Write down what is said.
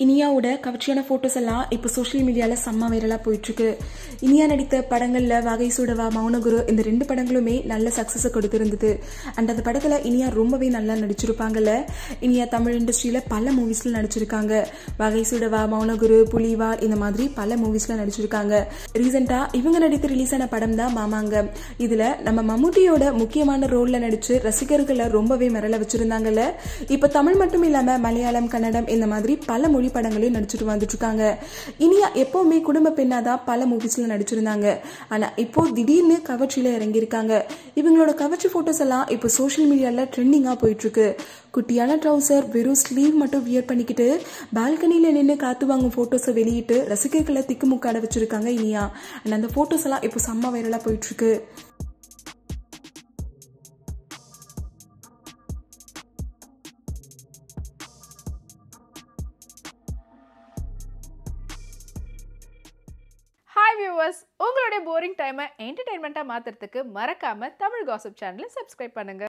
இனியாவோட கவர்ச்சியான போட்டோஸ் எல்லாம் இப்போ சோஷியல் மீடியால செம்ம வைரலா போயிட்டு இருக்கு இனியா நடித்த படங்கள்ல வகை சுடவா மௌனகுரு இந்த ரெண்டு படங்களுமே நல்ல சக்சஸ் கொடுத்திருந்தது அண்ட் அந்த படத்துல இனியா ரொம்பவே நல்லா நடிச்சிருப்பாங்கல்ல இனியா தமிழ் இண்டஸ்ட்ரியில பல மூவிஸ்ல நடிச்சிருக்காங்க வகை சுடவா மௌனகுரு புலிவார் இந்த மாதிரி பல மூவிஸ்ல நடிச்சிருக்காங்க ரீசெண்டா இவங்க நடித்து ரிலீஸ் ஆன படம் தான் மாமாங்க இதுல நம்ம மம்முட்டியோட முக்கியமான ரோல்ல நடிச்சு ரசிகர்களை ரொம்பவே மிரள வச்சிருந்தாங்கல்ல இப்ப தமிழ் மட்டும் இல்லாம மலையாளம் கன்னடம் இந்த மாதிரி பல மொழி படங்களையும் நடிச்சிட்டு வந்துட்டு இருக்காங்க இனியா எப்பவுமே குடும்ப பெண்ணா தான் பல மூவிஸ்ல நடிச்சிருந்தாங்க ஆனா இப்போ திடீர்னு கவர்ச்சியில இறங்கியிருக்காங்க இவங்களோட கவர்ச்சி போட்டோஸ் எல்லாம் இப்போ சோஷியல் மீடியால ட்ரெண்டிங்கா போயிட்டு இருக்கு குட்டியான ட்ரௌசர் வெறும் ஸ்லீவ் மட்டும் வியர் பண்ணிக்கிட்டு பால்கனியில நின்று காத்து வாங்கும் போட்டோஸை வெளியிட்டு ரசிகர்களை திக்குமுக்காட வச்சிருக்காங்க இனியா அண்ட் அந்த போட்டோஸ் எல்லாம் இப்போ செம்ம வைரலா போயிட்டு இருக்கு ஹாய் வியூவர்ஸ் உங்களுடைய போரிங் டைமை என்டர்டைன்மெண்ட்டாக மாற்றுறதுக்கு மறக்காமல் தமிழ் காசிப் சேனலை சப்ஸ்கிரைப் பண்ணுங்கள்